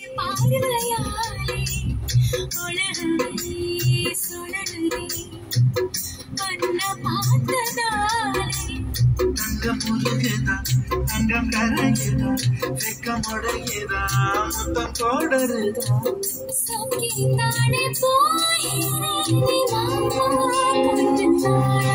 பார்வையாலே உலகமே சுழலுதே கண்ண பார்த்ததாலே தங்கம் முருகுதா தங்கம் கரையுதா வெக்கம் உடையுதா முத்தம் தொடருதா சக்கித்தானே போயினே மாமா கொஞ்சம் நாளா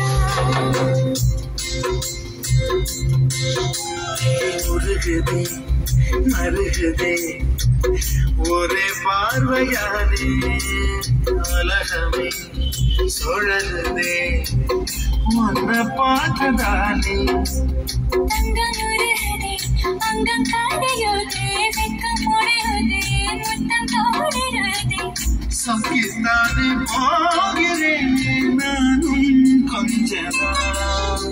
முருகுதே மருகுதே ஒரே பார்வையாலே உலகமே சுழலுதே உன்னை பார்த்ததாலே தங்கம் உருகுதே அங்கம் கரையுதே வெக்கம் உடையுதே முத்தம் தோடுறதே சக்கித்தானே போகிறேன் நானும் கொஞ்ச நாளா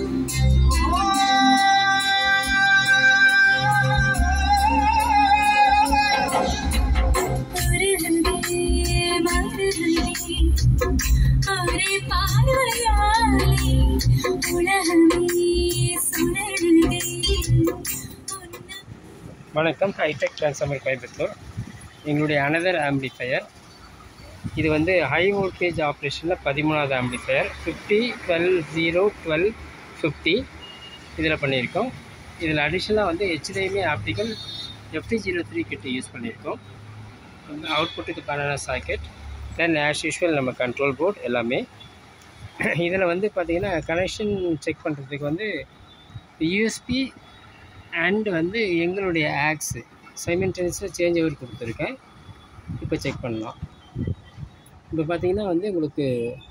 உருகுதே மருகுதே ஒரே பார்வையாலே உலகமே சுழலுதே உன்னை வணக்கம் ஹைடெக் ட்ரான்ஸ்ஃபார்மர் கோயம்புத்தூர் எங்களுடைய அனதர் ஆம்பிளிஃபையர் இது வந்து ஹை வோல்டேஜ் ஆப்ரேஷனில் பதிமூணாவது amplifier fifty twelve zero twelve fifty இதில் பண்ணியிருக்கோம் இதில் அடிஷ்னலாக வந்து HDMI optical FT zero three கிட்ட யூஸ் பண்ணியிருக்கோம் அவுட்புட்டுக்கு banana socket then as usual நம்ம கண்ட்ரோல் போர்ட் எல்லாமே இதில் வந்து பார்த்திங்கன்னா கனெக்ஷன் செக் பண்ணுறதுக்கு வந்து யூஎஸ்பி அண்ட் வந்து எங்களுடைய ஆக்ஸு சைமெண்டேனியஸாக சேஞ்ச் ஓவர் கொடுத்துருக்கேன் இப்போ செக் பண்ணலாம் இப்போ பார்த்தீங்கன்னா வந்து உங்களுக்கு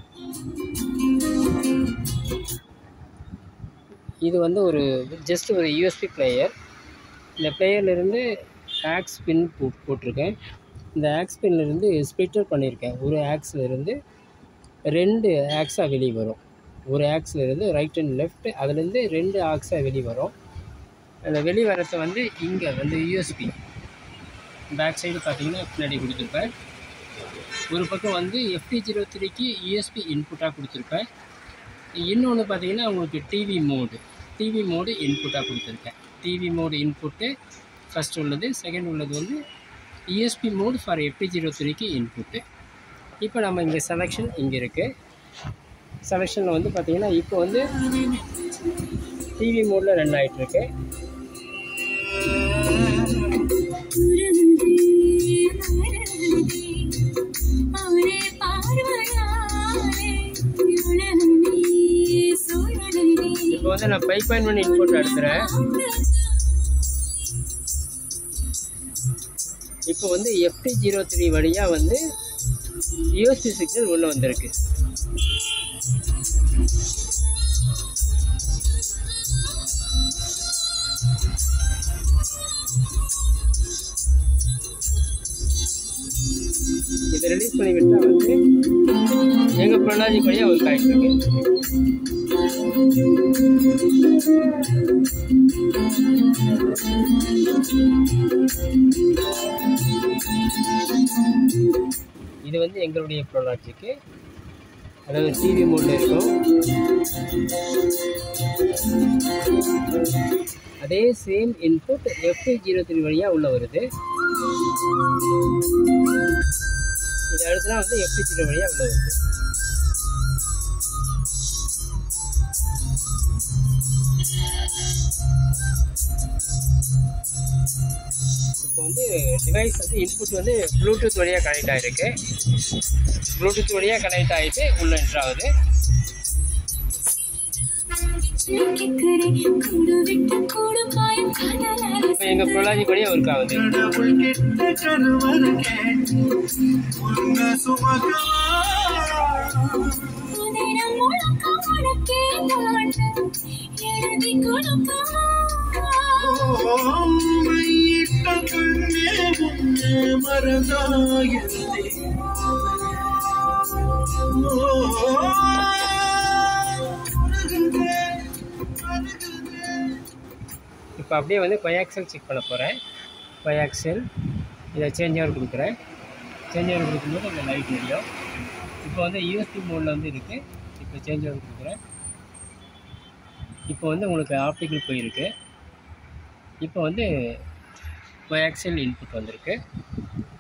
இது வந்து ஒரு ஜஸ்ட் ஒரு யூஎஸ்பி பிளேயர் இந்த பிளேயர்லேருந்து ஆக்ஸ் பின் போட் போட்டிருக்கேன் இந்த ஆக்ஸ் பின்லேருந்து ஸ்ப்ளிட்டர் பண்ணியிருக்கேன் ஒரு ஆக்ஸில் இருந்து ரெண்டு ஆக்ஸாக வெளியே வரும் ஒரு ஆக்ஸில் இருந்து ரைட் அண்ட் லெஃப்ட் அதுலேருந்து ரெண்டு ஆக்ஸாக வெளியே வரும் அந்த வெளி வரத்தை வந்து இங்கே வந்து யூஎஸ்பி பேக் சைடு பார்த்தீங்கன்னா பின்னாடி கொடுத்துருப்பேன் ஒரு பக்கம் வந்து எஃப்டி ஜீரோ த்ரீக்கு யூஎஸ்பி இன்புட்டாக கொடுத்துருப்பேன் இன்னொன்று பார்த்தீங்கன்னா உங்களுக்கு டிவி மோடு டிவி மோடு இன்புட்டாக கொடுத்துருக்கேன் டிவி மோடு இன்புட்டு ஃபஸ்ட் உள்ளது செகண்ட் உள்ளது வந்து USB mode for FT zero த்ரீக்கு இன்புட்டு இப்போ நம்ம இங்கே செலெக்ஷன் இங்கே இருக்குது செலெக்ஷனில் வந்து பார்த்தீங்கன்னா இப்போ வந்து டிவி மோடில் ரன் ஆகிட்டுருக்கு உருகுதே மருகுதே ஒரே பார்வையாலே உலகமே சுழலுதே இப்போ வந்து நான் ஃபைவ் பாயிண்ட் ஒன் இன்புட் எடுத்துகிறேன் இப்போ வந்து எஃப்டி ஜீரோ த்ரீ வழியாக வந்து யூஎஸ்பி சிக்னல் உள்ளே வந்திருக்கு இதை ரிலீஸ் பண்ணி விட்டா வந்து எங்கள் ப்ரொனாலஜி படியாக ஒர்க் ஆகிட்டு இருக்கு இது வந்து எங்களுடைய ப்ரொலாஜிக்கு அதாவது டிவி மோடில் இருக்கும் அதே same input FI zero three வழியாக உள்ள வருது இது அடுத்துலாம் வந்து எஃப்ஐ ஜீரோ வழியாக உள்ள வருது இப்போ வந்து டிவைஸ் வந்து இன்புட் வந்து ப்ளூடூத் வழியாக கனெக்ட் ஆகிருக்கு ப்ளூடூத் வழியாக கனெக்ட் ஆகிட்டு உள்ளே என்ட்ரு ஆகுது கேட்கிறே கூடு விட்டு கூடு பாயும் கடலால இப்போ எங்கள் ப்ரொலாஜி படியாக ஒர்க் ஆகுது கடவுள் கிட்ட கருவறு கேட்டு உன்னை சுமக்கவா தினம் முழக்க முழக்கே தாண்டு எழுதி கொடுக்கவா மையிட்ட கண்ணே உன்னை மறந்தாயதே இப்போ அப்படியே வந்து கொயாக்சல் செக் பண்ண போகிறேன் கொயாக்சல் இதை சேஞ்ச் ஓவர் கொடுக்குறேன் சேஞ்ச் ஓவர் கொடுக்கும்போது இந்த லைட் எரியும் இப்போ வந்து யூஎஸ்பி மோடில் வந்து இருக்குது இப்போ சேஞ்ச் ஓவர் கொடுக்குறேன் இப்போ வந்து உங்களுக்கு ஆப்டிக்கல் போயிருக்கு இப்போ வந்து கொயாக்சல் இன்புட் வந்திருக்கு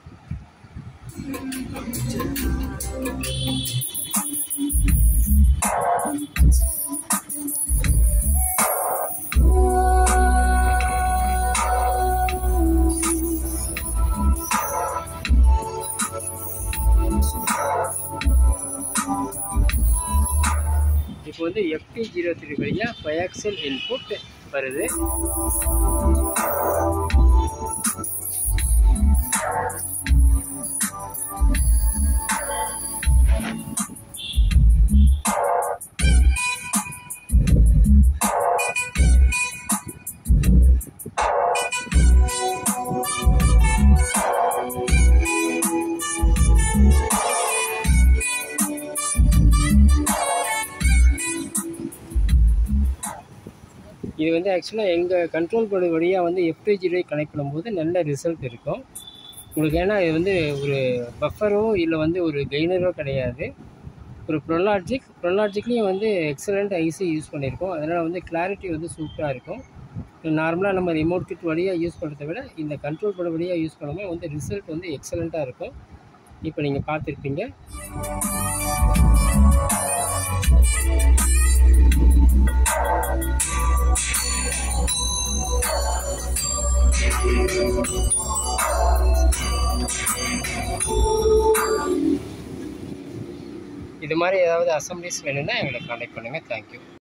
இப்போ வந்து எஃப்டி ஜீரோ த்ரீ வழியாக ஃபயாக்சல் இன்புட் வருது இது வந்து ஆக்சுவலாக எங்கள் கண்ட்ரோல் போர்டு வழியாக வந்து எஃப்டி ஜீரோ கனெக்ட் பண்ணும்போது நல்ல ரிசல்ட் இருக்கும் உங்களுக்கு ஏன்னா இது வந்து ஒரு பஃபரோ இல்லை வந்து ஒரு கெய்னரோ கிடையாது ஒரு ப்ரொலாஜிக் ப்ரொலாஜிக்லேயும் வந்து எக்ஸலண்ட் ஐசி யூஸ் பண்ணியிருக்கோம் அதனால் வந்து கிளாரிட்டி வந்து சூப்பராக இருக்கும் நார்மலாக நம்ம ரிமோட் கிட் வழியாக யூஸ் பண்ணுறதை விட இந்த கண்ட்ரோல் போர்டு வழியாக யூஸ் பண்ணும்போது வந்து ரிசல்ட் வந்து எக்ஸலண்ட்டாக இருக்கும் இப்போ நீங்கள் பார்த்துருப்பீங்க இது மாதிரி ஏதாவது அசம்பிளிஸ் வேணும்னா எங்களை காண்டாக்ட் பண்ணுங்கள் தேங்க்யூ